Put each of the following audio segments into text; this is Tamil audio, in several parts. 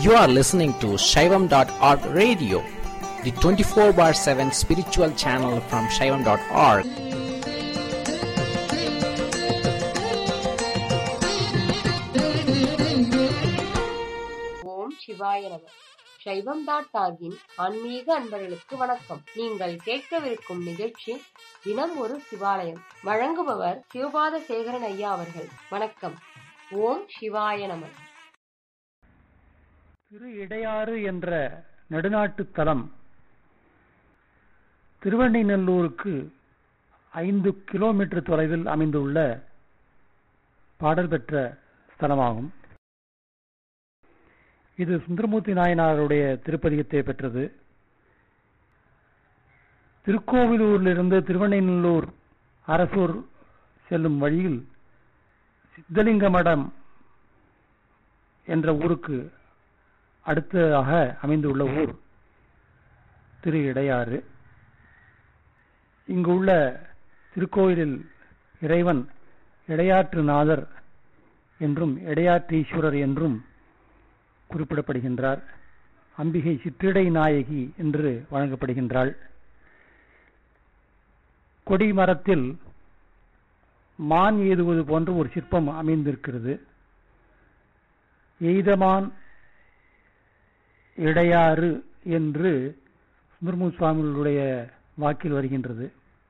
You are listening to Shaivam.org radio, the 24 bar 7 spiritual channel from Shaivam.org. ஓம் சிவாய நம சைவம் டாட் டாகின் ஆன்மீக அன்பர்களுக்கு வணக்கம் நீங்கள் கேட்கவிருக்கும் நிகழ்ச்சி தினம் ஒரு சிவாலயம் வழங்குபவர் சிவபாத சேகரன் ஐயா அவர்கள் வணக்கம் ஓம் சிவாய நம திரு இடையாறு என்ற நடுநாட்டுத் தலம் திருவண்ணைநல்லூருக்கு ஐந்து கிலோமீட்டர் தொலைவில் அமைந்துள்ள பாடல் பெற்ற ஸ்தலமாகும் இது சுந்தரமூர்த்தி நாயனாருடைய திருப்பதிகத்தை பெற்றது திருக்கோவிலூரிலிருந்து திருவண்ணைநல்லூர் அரசூர் செல்லும் வழியில் சித்தலிங்க மடம் என்ற ஊருக்கு அடுத்ததாக அமைந்துள்ள ஊர் திரு இடையாறு இங்கு உள்ள திருக்கோயிலில் இறைவன் இடையாற்றுநாதர் என்றும் இடையாற்றீஸ்வரர் என்றும் குறிப்பிடப்படுகின்றார் அம்பிகை சிற்றிடை நாயகி என்று வழங்கப்படுகின்றாள் கொடி மரத்தில் மான் ஏதுவது போன்ற ஒரு சிற்பம் அமைந்திருக்கிறது எய்தமான் இடையாறு என்று சுந்தரமுத் சுவாமிகளுடைய வாக்கில் வருகின்றது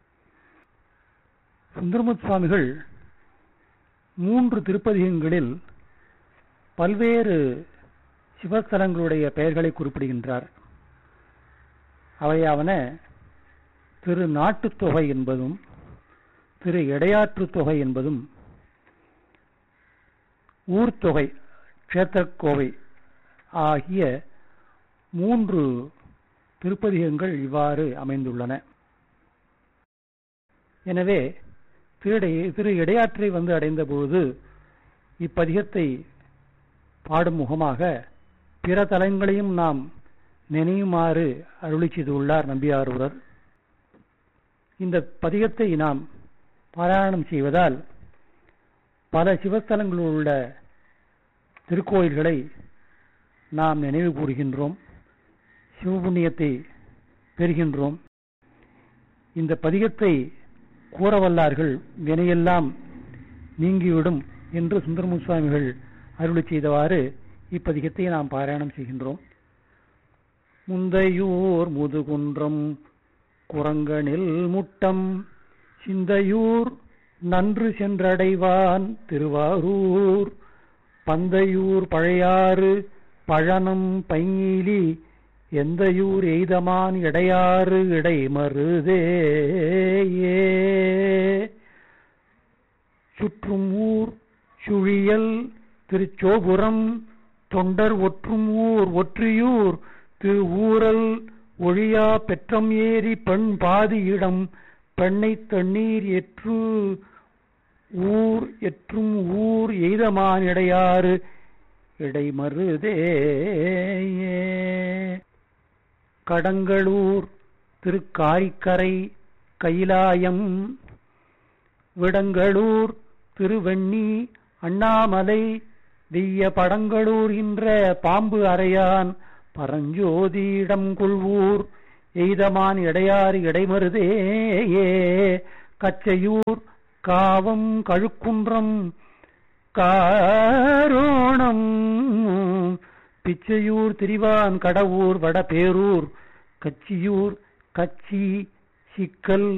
சுந்தரமுத் சுவாமிகள் மூன்று திருப்பதிகங்களில் பல்வேறு சிவஸ்தலங்களுடைய பெயர்களை குறிப்பிடுகின்றார் அவையாவன திரு நாட்டுத் தொகை என்பதும் திரு இடையாற்று தொகை என்பதும் ஊர்த்தொகை க்ஷேத்திரக்கோவை ஆகிய மூன்று திருப்பதிகங்கள் இவ்வாறு அமைந்துள்ளன எனவே திரு திரு இடையாற்றை வந்து அடைந்த பொழுது இப்பதிகத்தை பாடும் முகமாக பிற தலங்களையும் நாம் நினைவுமாறு அருளி செய்துள்ளார் நம்பியாரூரர் இந்த பதிகத்தை நாம் பாராயணம் செய்வதால் பல சிவஸ்தலங்களில் உள்ள திருக்கோயில்களை நாம் நினைவு கூறுகின்றோம் சிவபுண்ணியத்தை பெறுகின்றோம் இந்த பதிகத்தை கூறவல்லார்கள் வினையெல்லாம் நீங்கிவிடும் என்று சுந்தரமு சுவாமிகள் அருளி செய்தவாறு இப்பதிகத்தை நாம் பாராயணம் செய்கின்றோம் முந்தையூர் முதுகுன்றம் குரங்கனில் முட்டம் சிந்தையூர் நன்று சென்றடைவான் திருவாரூர் பந்தையூர் பழையாறு பழனம் பைங்கிலி எந்தையூர் எய்தமான் இடையாறு இடைமருதேயே சுற்றும் ஊர் சுழியல் திருச்சோபுரம் தொண்டர் ஒற்றும் ஊர் ஒற்றியூர் திரு ஊரல் ஒழியா பெற்றம் ஏறி பெண் பாதி இடம் பெண்ணை தண்ணீர் எற்று ஊர் எற்றும் ஊர் எய்தமான் இடையாறு இடைமருதேயே கடங்களூர் திருக்காரிக்கரை கைலாயம் விடங்களூர் திருவெண்ணி அண்ணாமலை வெய்ய படங்களூர் என்ற பாம்பு அறையான் பரஞ்சோதியிடம் கொள்வூர் எய்தமான் இடையாறு இடைமருதேயே கச்சையூர் காவம் கழுக்குன்றம் காரோணம் பிச்சையூர் திரிவான் கடவுர் வடபேரூர் கச்சியூர் கச்சி சிக்கல்